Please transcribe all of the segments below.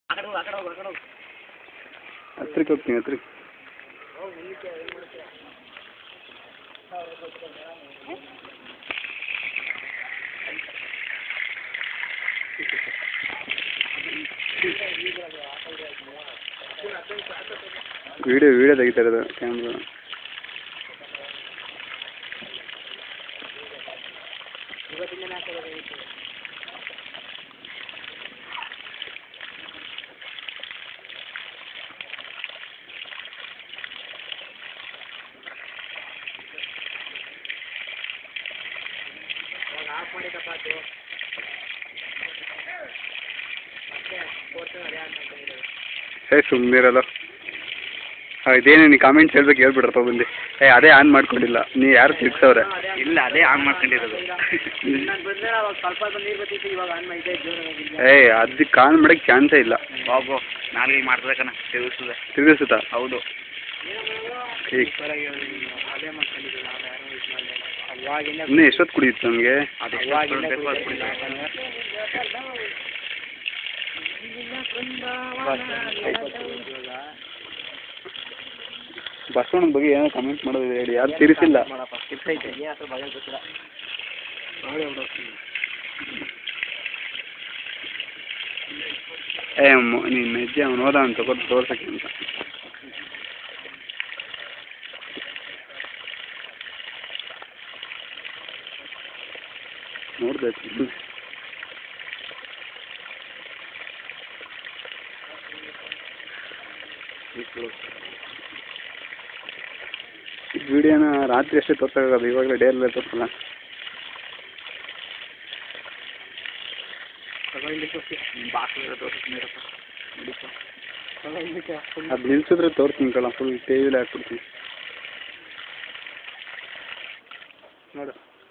ಹತ್ರಕ್ಕೆ ಹೋಗ್ತೀನಿ ಹತ್ರಕ್ಕೆ ವಿಡಿಯೋ ವಿಡಿಯೋ ತೆಗಿತಾ ಇರೋದು ಕ್ಯಾಮ್ರಾ ಏ ಸುಮ್ಮನಿರಲ್ಲ ಇದೇನು ನೀ ಕಾಮೆಂಟ್ಸ್ ಹೇಳ್ಬೇಕು ಹೇಳ್ಬಿಡ್ರಪ್ಪ ಬಂದು ಏ ಅದೇ ಆನ್ ಮಾಡ್ಕೊಂಡಿಲ್ಲ ನೀ ಯಾರು ತಿರ್ಗ್ಸವ್ರೆ ಇಲ್ಲ ಅದೇ ಆನ್ ಮಾಡ್ಕೊಂಡಿರೋದು ಏ ಅದಕ್ಕೆ ಆನ್ ಮಾಡಕ್ಕೆ ಚಾನ್ಸೇ ಇಲ್ಲ ಬಾಬು ನಾಲ್ಗೆ ಮಾಡ್ತದೆ ಕಣ ತಿರುಗಿಸ್ತದೆ ತಿರ್ಗಿಸುತ್ತಾ ಹೌದು ಈಗ ಇನ್ನೂ ಎಷ್ಟೊತ್ತು ಕುಡಿಯುತ್ತೆ ನಮಗೆ ಅದು ಬೇಕು ಅದು ಕುಡಿಬೇಕು. ಬಸವಣ್ಣನ ಬಗ್ಗೆ ಏನೋ ಕಮೆಂಟ್ ಮಾಡೋದು ಹೇಳಿ ಯಾರು ತಿರ್ಸಿಲ್ಲ ಏ ಮ- ನೀನು ಹೆಜ್ಜೆ ಅವ್ನು ಹೋದ ಅಂತ ತಗೊಂಡು ತೋರ್ಸಕ್ಕೆ ಅಂತ ನೋಡ್ಬೇಕು ವಿಡಿಯೋನ ರಾತ್ರಿ ಅಷ್ಟೇ ತೋರ್ಸೋಕ್ಕಾಗದು ಇವಾಗಲೇ ಡೇ ಎಲ್ಲ ತೋರಿಸಲ್ಲ ಅದು ನಿಲ್ಸಿದ್ರೆ ತೋರ್ಸ್ತೀನಿ ಕಣ ಫುಲ್ ಟಿ ವಿಲಿ ಹಾಕ್ಬಿಡ್ತೀನಿ ನೋಡು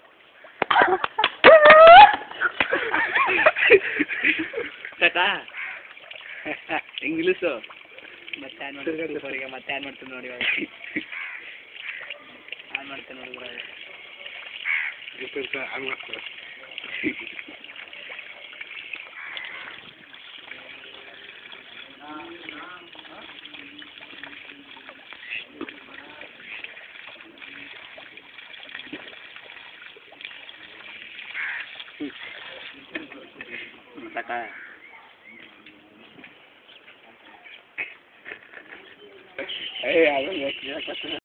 ಇಂಗ್ಲೀಷು ಮತ್ತೆ ಆನ್ ಮಾಡ್ತೀನಿ ಅವರಿಗೆ ಮತ್ತೆ ಆನ್ ಮಾಡ್ತೀನಿ ನೋಡಿ ಇವಾಗ ಆನ್ ಮಾಡ್ತೀನಿ ನೋಡಿ ಇವಾಗ. ಸಾಕಾ ಏ ಅದು